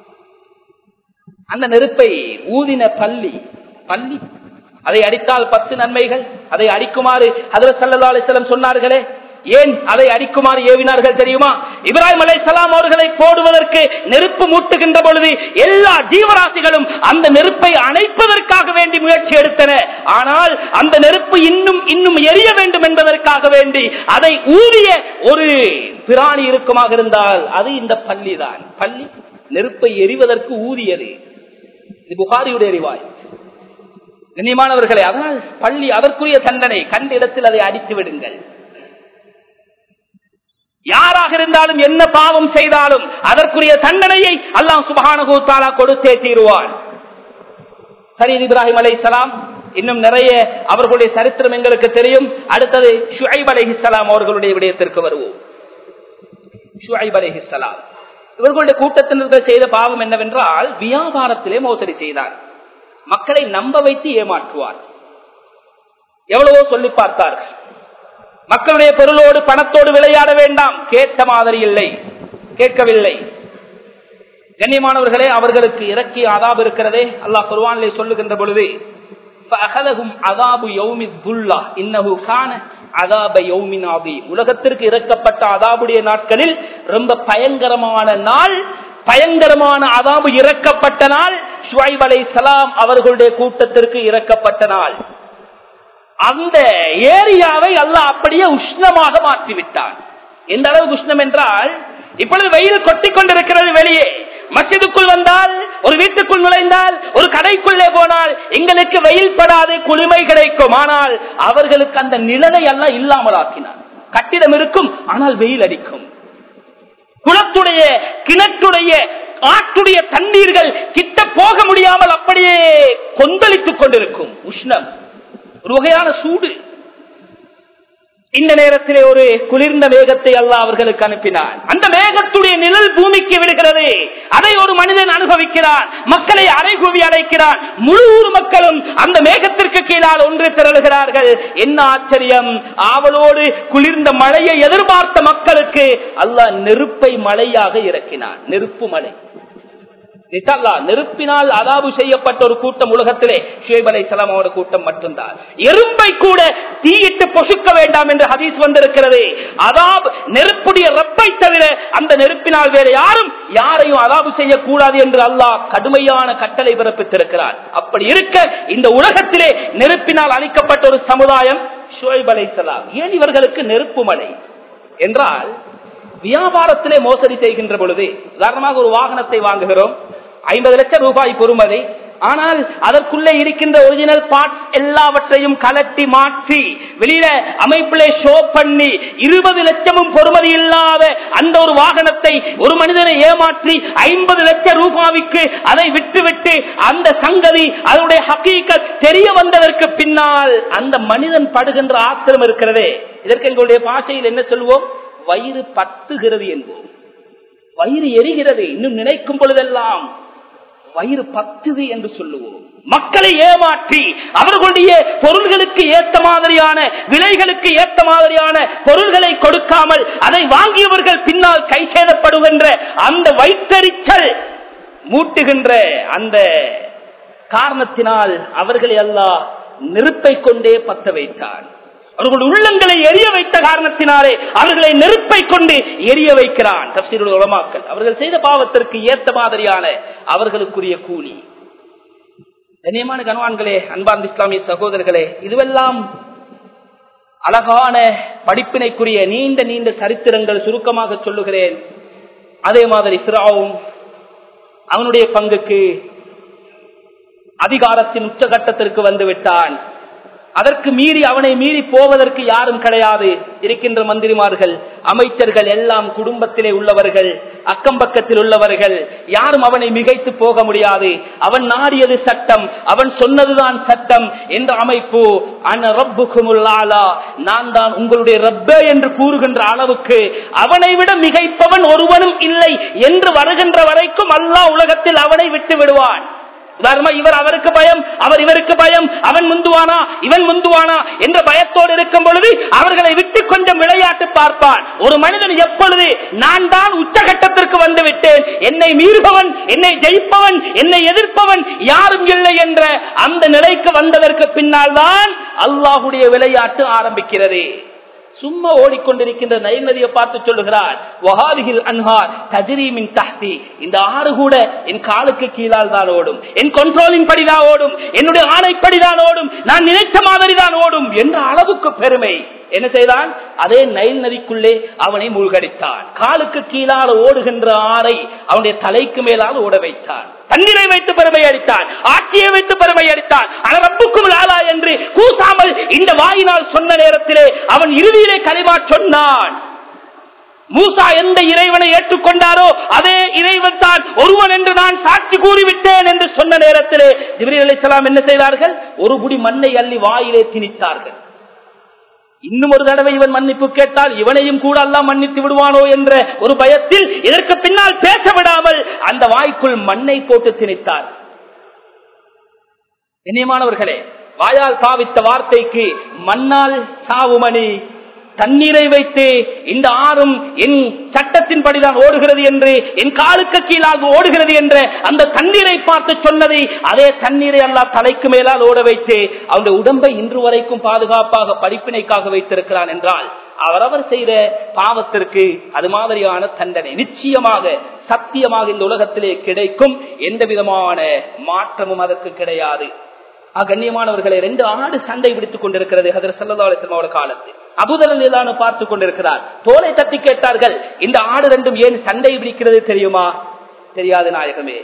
அந்த நெருப்பை ஊதின பள்ளி பள்ளி அதை அடித்தால் பத்து நன்மைகள் அதை அடிக்குமாறு அதில் சல்லா அலிஸ்லம் சொன்னார்களே ஏன் அதை அடிக்குமாறு ஏவினார்கள் தெரியுமா இப்ராஹிம் அலை சலாம் அவர்களை போடுவதற்கு நெருப்பு மூட்டுகின்ற பொழுது எல்லா ஜீவராசிகளும் அந்த நெருப்பை அணைப்பதற்காக வேண்டி முயற்சி எடுத்தன ஆனால் அந்த நெருப்பு இன்னும் இன்னும் எரிய வேண்டும் என்பதற்காக வேண்டி அதை ஊதிய ஒரு பிராணி இருக்குமாக இருந்தால் அது இந்த பள்ளி தான் பள்ளி நெருப்பை எரிவதற்கு ஊதியது இது புகாரியுடைய அறிவாய் கண்ணியமானவர்களே அதனால் பள்ளி அதற்குரிய தண்டனை கண்ட இடத்தில் அதை அடித்து விடுங்கள் யாராக இருந்தாலும் என்ன பாவம் செய்தாலும் அதற்குரிய தண்டனையை அல்லாஹ் சுபகானகூத்தாலா கொடுத்தே தீருவான் சரி இப்ராஹிம் அலை இன்னும் நிறைய அவர்களுடைய சரித்திரம் எங்களுக்கு தெரியும் அடுத்தது ஷுஐப் அலைஹிஸ்லாம் அவர்களுடைய விடயத்திற்கு வருவோம் ஷுஐப் அலைஹிஸ்லாம் இவர்களுடைய கூட்டத்தினர்கள் செய்த பாவம் என்னவென்றால் வியாபாரத்திலே மோசடி செய்தார் மக்களை நம்ப வைத்து ஏமாற்றுவார் எவ்வளவோ சொல்லி பார்த்தார்கள் மக்களுடைய பொருளோடு பணத்தோடு விளையாட வேண்டாம் கேட்ட மாதிரி இல்லை கேட்கவில்லை கண்ணியமானவர்களே அவர்களுக்கு இறக்கிய அதாபு இருக்கிறதே அல்லாஹ் குர்வானிலே சொல்லுகின்ற பொழுது அதாபு யௌமி துல்லா இன்னஹு கான அதாப யௌமின் ஆதீம். உலகத்திற்கு இறக்கப்பட்ட அதாபுடைய நாட்களில் ரொம்ப பயங்கரமான நாள் பயங்கரமான அதாபு இறக்கப்பட்ட நாள் ஷுவைப் அலை சலாம் அவர்களுடைய கூட்டத்திற்கு இறக்கப்பட்ட நாள் அந்த ஏரியாவை அல்லாஹ் அப்படியே உஷ்ணமாக மாற்றிவிட்டான் எந்த அளவு உஷ்ணம் என்றால் இப்பொழுது வெயில் கொட்டிக் கொண்டிருக்கிறது வெளியே மஸ்ஜிதுக்குள் வந்தால் ஒரு வீட்டுக்குள் நுழைந்தால் ஒரு கடைக்குள்ளே போனால் எங்களுக்கு வெயில் படாது குளுமை கிடைக்கும் ஆனால் அவர்களுக்கு அந்த நிழலை எல்லாம் இல்லாமல் ஆக்கினார் கட்டிடம் இருக்கும் ஆனால் வெயில் அடிக்கும் குளத்துடைய கிணற்றுடைய ஆற்றுடைய தண்ணீர்கள் கிட்ட போக முடியாமல் அப்படியே கொந்தளித்துக் கொண்டிருக்கும் உஷ்ணம் ஒரு வகையான சூடு இந்த நேரத்திலே ஒரு குளிர்ந்த மேகத்தை அல்லாஹ் அவர்களுக்கு அனுப்பினார் அந்த மேகத்துடைய நிழல் பூமிக்கு விடுகிறது அதை ஒரு மனிதன் அனுபவிக்கிறான் மக்களை அரைகுவி அடைக்கிறான் முழு ஊர் மக்களும் அந்த மேகத்திற்கு கீழால் ஒன்று திரளுகிறார்கள் என்ன ஆச்சரியம் ஆவலோடு குளிர்ந்த மழையை எதிர்பார்த்த மக்களுக்கு அல்லாஹ் நெருப்பை மழையாக இறக்கினான் நெருப்பு மழை நித்தல்லா, நெருப்பினால் அதாவு செய்யப்பட்ட ஒரு கூட்டம் உலகத்திலே ஷுவைப் அலைஹிஸ்ஸலாம் அவரோட கூட்டம் மட்டும்தான் எறும்பை கூட தீயிட்டு பொசுக்க வேண்டாம் என்று ஹதீஸ் வந்திருக்கிறது அதாப் நெருப்புடைய ரப்பை தவிர அந்த நெருப்பினால் வேற யாரும் யாரையும் அதாபு செய்யக்கூடாது என்று அல்லாஹ் கடுமையான கட்டளை பிறப்பித்திருக்கிறார் அப்படி இருக்க இந்த உலகத்திலே நெருப்பினால் அளிக்கப்பட்ட ஒரு சமுதாயம் ஷுவைப் அலைஹிஸ்ஸலாம் ஏன் இவர்களுக்கு நெருப்பு மலை என்றால் வியாபாரத்திலே மோசடி செய்கின்ற பொழுது உதாரணமாக ஒரு வாகனத்தை வாங்குகிறோம் ஐம்பது லட்சம் ரூபாய் பொறுமதி ஆனால் அதற்குள்ளே இருக்கின்ற ஒரிஜினல் பார்ட்ஸ் எல்லாவற்றையும் கலட்டி மாற்றி வெளியில அமைப்பிலே ஷோ பண்ணி இருபது லட்சமும் பொறுமதி இல்லாத அந்த ஒரு வாகனத்தை ஒரு மனிதனை ஏமாற்றி ஐம்பது லட்சம் ரூபாய்க்கு அதை விட்டுவிட்டு அந்த சங்கதி அதனுடைய ஹக்கீக்கத் தெரிய வந்ததற்கு பின்னால் அந்த மனிதன் படுகின்ற ஆத்திரம் இருக்கிறதே இதற்கு எங்களுடைய பாஷையில் என்ன சொல்வோம் வயிறு பத்துகிறது என்போம் வயிறு எரிகிறது இன்னும் நினைக்கும் பொழுதெல்லாம் வயிறு பத்துது என்று சொல்லுவோம் மக்களை ஏமாற்றி அவர்களுடைய பொருள்களுக்கு ஏத்த மாதிரியான விலைகளுக்கு ஏத்த மாதிரியான பொருள்களை கொடுக்காமல் அதை வாங்கியவர்கள் பின்னால் கை சேதப்படுகின்ற அந்த வைத்தறிச்சல் மூட்டுகின்ற அந்த காரணத்தினால் அவர்களை எல்லாம் நெருப்பை கொண்டே பத்த வைத்தான் அவர்கள் உள்ளங்களை எரிய வைத்த காரணத்தினாலே அவர்களை நெருப்பை கொண்டு எரிய வைக்கிறான் தப்சீருடைய உலமாக்கல் அவர்கள் செய்த பாவத்திற்கு ஏத்த மாதிரியான அவர்களுக்குரிய கூலி கண்ணியமான கனவான்களே அன்பார்ந்த இஸ்லாமிய சகோதரர்களே இதுவெல்லாம் அழகான படிப்பினைக்குரிய நீண்ட நீண்ட சரித்திரங்கள் சுருக்கமாக சொல்லுகிறேன் அதே மாதிரி சிராவும் அவனுடைய பங்குக்கு அதிகாரத்தின் உச்சகட்டத்திற்கு வந்து விட்டான் அதற்கு மீறி அவனை மீறி போவதற்கு யாரும் கிடையாது இருக்கின்ற மந்திரிமார்கள் அமைச்சர்கள் எல்லாம் குடும்பத்திலே உள்ளவர்கள் அக்கம் பக்கத்தில் உள்ளவர்கள் யாரும் அவனை மிகைத்து போக முடியாது அவன் நாடியது சட்டம் அவன் சொன்னதுதான் சட்டம் என்ற அமைப்பு அன ரப்புக்குமுல்லாலா நான் தான் உங்களுடைய ரப்பே என்று கூறுகின்ற அளவுக்கு அவனை விட மிகைப்பவன் ஒருவனும் இல்லை என்று வருகின்ற வரைக்கும் அல்லாஹ் உலகத்தில் அவனை விட்டு விடுவான் உதாரணமா இவர் அவருக்கு பயம் அவர் இவருக்கு பயம் அவன் முந்துவானா இவன் முந்துவானா என்ற பயத்தோடு இருக்கும் பொழுது அவர்களை விட்டு கொஞ்சம் விளையாட்டு பார்ப்பான் ஒரு மனிதன் எப்பொழுது நான் தான் உச்சகட்டத்திற்கு வந்து விட்டேன் என்னை மீறுபவன் என்னை ஜெயிப்பவன் என்னை எதிர்ப்பவன் யாரும் இல்லை என்ற அந்த நிலைக்கு வந்ததற்கு பின்னால் தான் அல்லாஹுடைய விளையாட்டு ஆரம்பிக்கிறது சும்மா ஓடிக்கொண்டிருக்கின்ற நைல் நதியை பார்த்து சொல்லுகிறார் வஹாதிகில் அன்ஹார் தஜிரீமின் தஹ்தி இந்த ஆறு கூட என் காலுக்கு கீழால் தான் ஓடும் என் கண்ட்ரோலின் படிதான் ஓடும் என்னுடைய ஆணைப்படிதான் ஓடும் நான் நினைத்த மாதிரி தான் ஓடும் என்ற அளவுக்கு பெருமை என்ன செய்தான் அதே நைல் நதிக்குள்ளே அவனை மூழ்கடித்தான் காலுக்கு கீழால் ஓடுகின்ற ஆறை அவனுடைய தலைக்கு மேலால் ஓட வைத்தான் தண்ணீரை வைத்து பெருமை அடித்தான் ஆட்சியை வைத்து பெருமை அடித்தான் அனரப்புக்கும் லாலா என்று கூசாமல் இந்த வாயினால் சொன்ன நேரத்திலே அவன் இறுதியிலே களிமா சொன்னான் மூசா எந்த இறைவனை ஏற்றுக்கொண்டாரோ அதே இறைவன் தான் ஒருவன் என்று நான் சாட்சி கூறிவிட்டேன் என்று சொன்ன நேரத்திலே ஜிபிரி அலிசலாம் என்ன செய்தார்கள் ஒரு குடி மண்ணை அள்ளி வாயிலே திணித்தார்கள் இன்னும் ஒரு தடவை இவன் மன்னிப்பு கேட்டால் இவனையும் கூட எல்லாம் மன்னித்து விடுவானோ என்ற ஒரு பயத்தில் இதற்கு பின்னால் பேச விடாமல் அந்த வாய்க்குள் மண்ணை போட்டு திணித்தார் இனியமானவர்களே வாயால் பாவித்த வார்த்தைக்கு மண்ணால் சாவுமணி தண்ணீரை வைத்து இந்த ஆறும் என் சட்டத்தின்படிதான் ஓடுகிறது என்று என் காலுக்கு கீழாக ஓடுகிறது என்ற அந்த தண்ணீரை பார்த்து சொன்னதை அதே தண்ணீரை அல்லா தலைக்கு மேலால் ஓட வைத்து அவருடைய உடம்பை இன்று வரைக்கும் பாதுகாப்பாக படிப்பினைக்காக வைத்திருக்கிறான் என்றால் அவரவர் செய்த பாவத்திற்கு அது மாதிரியான தண்டனை நிச்சயமாக சத்தியமாக இந்த உலகத்திலே கிடைக்கும் எந்த விதமான மாற்றமும் அதற்கு கிடையாது கண்ணியமானவர்களை ரெண்டு ஆடு சண்டை பிடித்துக் கொண்டிருக்கிறது ஹதர் சல்லா காலத்தில் அபுதலான பார்த்து கொண்டிருக்கிறார் தோலை தட்டி கேட்டார்கள் இந்த ஆடு ரெண்டும் ஏன் சண்டை பிடிக்கிறது தெரியுமா தெரியாது நாயகமே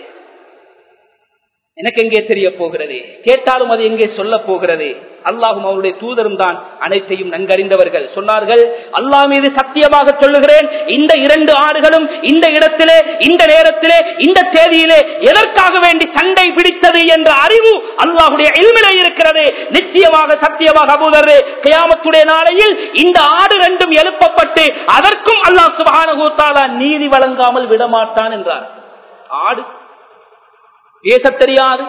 எனக்கு எங்கே தெரிய போகிறது கேட்டாலும் அது எங்கே சொல்ல போகிறது அல்லாஹும் அவருடைய தூதரும் தான் அனைத்தையும் நன்கறிந்தவர்கள் சொன்னார்கள் அல்லாஹ் மீது சத்தியமாக சொல்லுகிறேன் இந்த இரண்டு ஆடுகளும் இந்த இடத்திலே இந்த நேரத்திலே இந்த தேதியிலே எதற்காக வேண்டி சண்டை பிடித்தது என்ற அறிவு அல்லாஹுடைய இல்மிலே இருக்கிறது நிச்சயமாக சத்தியமாக அபூதர் கியாமத்துடைய நாளையில் இந்த ஆடு ரெண்டும் எழுப்பப்பட்டு அதற்கும் அல்லாஹ் சுபானுகூத்தாலா நீதி வழங்காமல் விடமாட்டான் என்றார் ஆடு பேச தெரியாது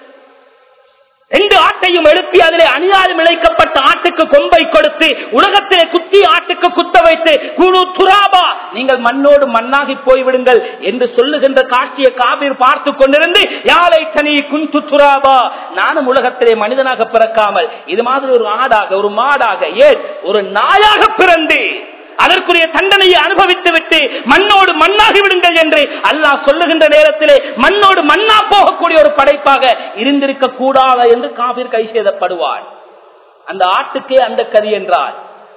ரெண்டு ஆட்டையும் எழுப்பி அதிலே அநியாயம் இழைக்கப்பட்ட ஆட்டுக்கு கொம்பை கொடுத்து உலகத்திலே குத்தி ஆட்டுக்கு குத்த வைத்து குழு துராபா நீங்கள் மண்ணோடு மண்ணாகி போய்விடுங்கள் என்று சொல்லுகின்ற காட்சியை காபீர் பார்த்து கொண்டிருந்து யாழை தனி குந்து துராபா நானும் உலகத்திலே மனிதனாக பிறக்காமல் இது மாதிரி ஒரு ஆடாக ஒரு மாடாக ஏன் ஒரு நாயாக பிறந்து அதற்குரிய தண்டனையை அனுபவித்து விட்டு மண்ணோடு மண்ணாகி விடுங்கள் என்று அல்லாஹ் சொல்லுகின்ற நேரத்திலே மண்ணோடு மண்ணா போகக்கூடிய ஒரு படைப்பாக இருந்திருக்க கூடாது என்று காபிர் கை செய்தப்படுவார் அந்த ஆட்டுக்கே அந்த கதி என்றால்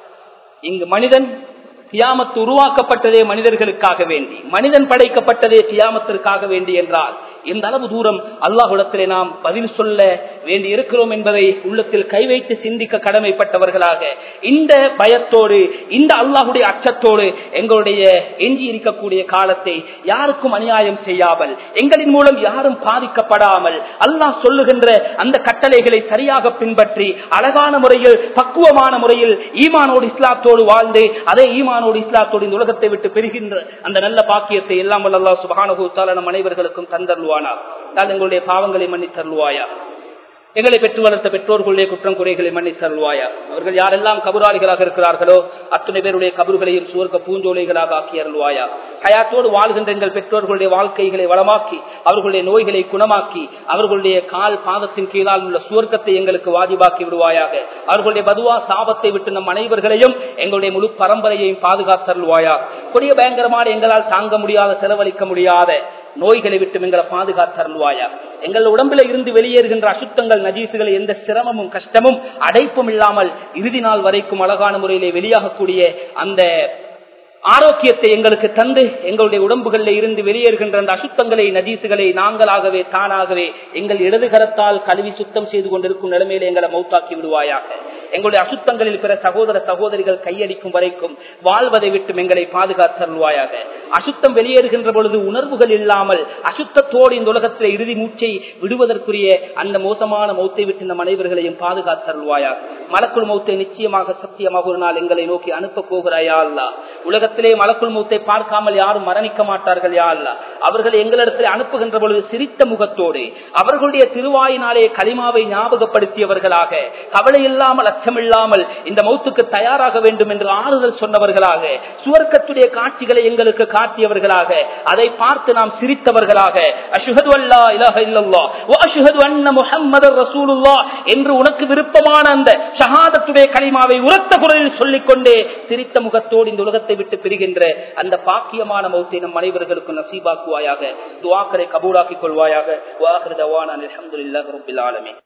இங்கு மனிதன் கியாமத்து உருவாக்கப்பட்டதே மனிதர்களுக்காக வேண்டி மனிதன் படைக்கப்பட்டதே கியாமத்திற்காக வேண்டி என்றால் எந்த அளவு தூரம் அல்லாஹுடத்திலே நாம் பதில் சொல்ல வேண்டி இருக்கிறோம் என்பதை உள்ளத்தில் கை வைத்து சிந்திக்க கடமைப்பட்டவர்களாக இந்த பயத்தோடு இந்த அல்லாஹுடைய அச்சத்தோடு எங்களுடைய எஞ்சி இருக்கக்கூடிய காலத்தை யாருக்கும் அநியாயம் செய்யாமல் எங்களின் மூலம் யாரும் பாதிக்கப்படாமல் அல்லாஹ் சொல்லுகின்ற அந்த கட்டளைகளை சரியாக பின்பற்றி அழகான முறையில் பக்குவமான முறையில் ஈமானோடு இஸ்லாத்தோடு வாழ்ந்து அதே ஈமானோடு இஸ்லாத்தோடு இந்த உலகத்தை விட்டு பெறுகின்ற அந்த நல்ல பாக்கியத்தை எல்லாம் அல்லா சுபானுகூத்தால நம் அனைவர்களுக்கும் தந்தருவானார் எங்களுடைய பாவங்களை மன்னித்தருவாயா எங்களை பெற்று வளர்த்த பெற்றோர்களுடைய குற்றம் குறைகளை மன்னித்தருள்வாயா அவர்கள் யாரெல்லாம் கபுராளிகளாக இருக்கிறார்களோ அத்தனை பேருடைய கபறுகளையும் சுவர்க்க பூஞ்சோலைகளாக ஆக்கி அருள்வாயா ஹயாத்தோடு வாழ்கின்ற எங்கள் பெற்றோர்களுடைய வாழ்க்கைகளை வளமாக்கி அவர்களுடைய நோய்களை குணமாக்கி அவர்களுடைய கால் பாதத்தின் கீழால் உள்ள சுவர்க்கத்தை எங்களுக்கு வாஜிபாக்கி விடுவாயாக அவர்களுடைய பதுவா சாபத்தை விட்டு நம் அனைவர்களையும் எங்களுடைய முழு பரம்பரையையும் பாதுகாத்தருள்வாயா கொடிய பயங்கரமான எங்களால் தாங்க முடியாத செலவழிக்க முடியாத நோய்களை விட்டு எங்களை பாதுகாத்தருள்வாயா எங்கள் உடம்பில் இருந்து வெளியேறுகின்ற அசுத்தங்கள் நஜீசுகள் எந்த சிரமமும் கஷ்டமும் அடைப்பும் இல்லாமல் இறுதி நாள் வரைக்கும் அழகான முறையிலே வெளியாகக்கூடிய அந்த ஆரோக்கியத்தை எங்களுக்கு தந்து எங்களுடைய உடம்புகளில் இருந்து வெளியேறுகின்ற அந்த அசுத்தங்களை நதீசுகளை நாங்களாகவே தானாகவே எங்கள் இடது கரத்தால் கழுவி சுத்தம் செய்து கொண்டிருக்கும் நிலைமையில எங்களை மௌத்தாக்கி விடுவாயாக எங்களுடைய அசுத்தங்களில் பிற சகோதர சகோதரிகள் கையடிக்கும் வரைக்கும் வாழ்வதை விட்டு எங்களை பாதுகாத்தருள்வாயாக அசுத்தம் வெளியேறுகின்ற பொழுது உணர்வுகள் இல்லாமல் அசுத்தத்தோடு இந்த உலகத்தில் இறுதி மூச்சை விடுவதற்குரிய அந்த மோசமான மௌத்தை விட்டு நம் அனைவர்களையும் பாதுகாத்தருள்வாயாக மலக்குள் மௌத்தை நிச்சயமாக சத்தியமாக ஒரு நாள் எங்களை நோக்கி அனுப்ப போகிறாயா அல்லா உலகத்திலே மலக்குள் மௌத்தை பார்க்காமல் யாரும் மரணிக்க மாட்டார்கள் யா அல்லா அவர்கள் எங்களிடத்தில் அனுப்புகின்ற பொழுது சிரித்த முகத்தோடு அவர்களுடைய திருவாயினாலே களிமாவை ஞாபகப்படுத்தியவர்களாக கவலை இல்லாமல் அச்சமில்லாமல் இந்த மௌத்துக்கு தயாராக வேண்டும் என்று ஆறுதல் சொன்னவர்களாக சுவர்க்கத்துடைய காட்சிகளை எங்களுக்கு காட்டியவர்களாக அதை பார்த்து நாம் சிரித்தவர்களாக அஷுஹது அல்லா இலஹ இல்லல்லா வ அஷ்ஹது அன்ன முஹம்மதர் ரசூலுல்லாஹ் என்று உனக்கு விருப்பமான அந்த ஷஹாதத்துடைய கலிமாவை உரத்த குரலில் சொல்லிக் கொண்டே சிரித்த முகத்தோடு இந்த உலகத்தை விட்டு பிரிகின்ற அந்த பாக்கியமான மௌத்தை நம் அனைவர்களுக்கும் நசீபாக்குவாயாக துவாக்கரை கபூராக்கிக் கொள்வாயாக வாஹிருதவான அல்ஹம்துலில்லாஹி ரப்பில் ஆலமீன்